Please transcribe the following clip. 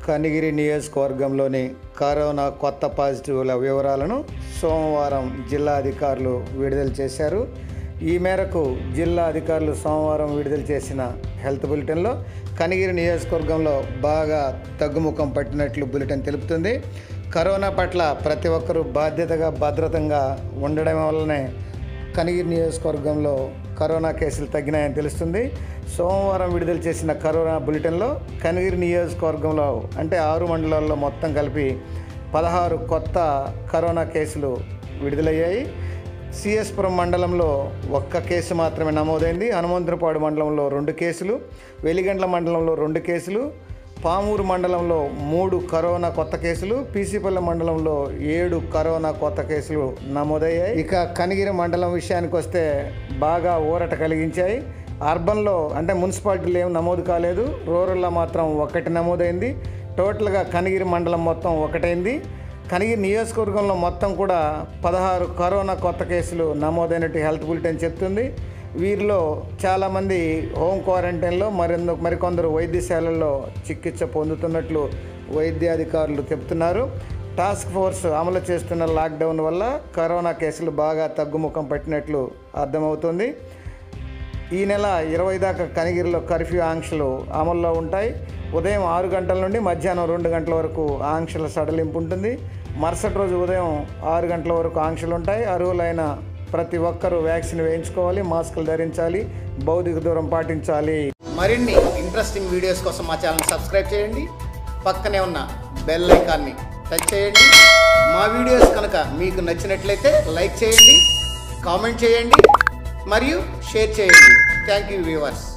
కనిగిరి నియోజకవర్గంలోని కరోనా కొత్త పాజిటివ్ల వివరాలను సోమవారం జిల్లా అధికారులు విడుదల చేశారు ఈ మేరకు జిల్లా అధికారులు సోమవారం విడుదల చేసిన హెల్త్ బులెటిన్లో కనిగిరి నియోజకవర్గంలో బాగా తగ్గుముఖం పట్టినట్లు బులెటిన్ తెలుపుతుంది కరోనా పట్ల ప్రతి ఒక్కరూ బాధ్యతగా భద్రతంగా ఉండడం వల్లనే కనిగిరి నియోజకవర్గంలో కరోనా కేసులు తగ్గినాయని తెలుస్తుంది సోమవారం విడుదల చేసిన కరోనా బులెటిన్లో కనిగిరి నియోజకవర్గంలో అంటే ఆరు మండలాల్లో మొత్తం కలిపి పదహారు కొత్త కరోనా కేసులు విడుదలయ్యాయి సిఎస్పురం మండలంలో ఒక్క కేసు మాత్రమే నమోదైంది హనుమంతులపాడు మండలంలో రెండు కేసులు వెలిగండ్ల మండలంలో రెండు కేసులు పామూరు మండలంలో మూడు కరోనా కొత్త కేసులు పీసీపల్లి మండలంలో ఏడు కరోనా కొత్త కేసులు నమోదయ్యాయి ఇక కనిగిరి మండలం విషయానికి వస్తే బాగా ఊరట కలిగించాయి అర్బన్లో అంటే మున్సిపాలిటీలు ఏం నమోదు కాలేదు రూరల్లో మాత్రం ఒకటి నమోదైంది టోటల్గా కనిగిరి మండలం మొత్తం ఒకటైంది కనిగిరి నియోజకవర్గంలో మొత్తం కూడా పదహారు కరోనా కొత్త కేసులు నమోదైనట్టు హెల్త్ బులెటిన్ చెప్తుంది వీరిలో చాలామంది హోమ్ క్వారంటైన్లో మరింత మరికొందరు వైద్యశాలల్లో చికిత్స పొందుతున్నట్లు వైద్యాధికారులు చెప్తున్నారు టాస్క్ ఫోర్స్ అమలు చేస్తున్న లాక్డౌన్ వల్ల కరోనా కేసులు బాగా తగ్గుముఖం పట్టినట్లు అర్థమవుతుంది ఈ నెల ఇరవై దాకా కనిగిరిలో కర్ఫ్యూ ఆంక్షలు అమల్లో ఉంటాయి ఉదయం ఆరు గంటల నుండి మధ్యాహ్నం రెండు గంటల వరకు ఆంక్షల సడలింపు ఉంటుంది మరుసటి రోజు ఉదయం ఆరు గంటల వరకు ఆంక్షలు ఉంటాయి అర్హులైన ప్రతి ఒక్కరూ వ్యాక్సిన్ వేయించుకోవాలి మాస్కులు ధరించాలి భౌతిక దూరం పాటించాలి మరిన్ని ఇంట్రెస్టింగ్ వీడియోస్ కోసం మా ఛానల్ సబ్స్క్రైబ్ చేయండి పక్కనే ఉన్న బెల్ ఐకాన్ని టచ్ చేయండి మా వీడియోస్ కనుక మీకు నచ్చినట్లయితే లైక్ చేయండి కామెంట్ చేయండి మరియు షేర్ చేయండి థ్యాంక్ యూ వ్యూవర్స్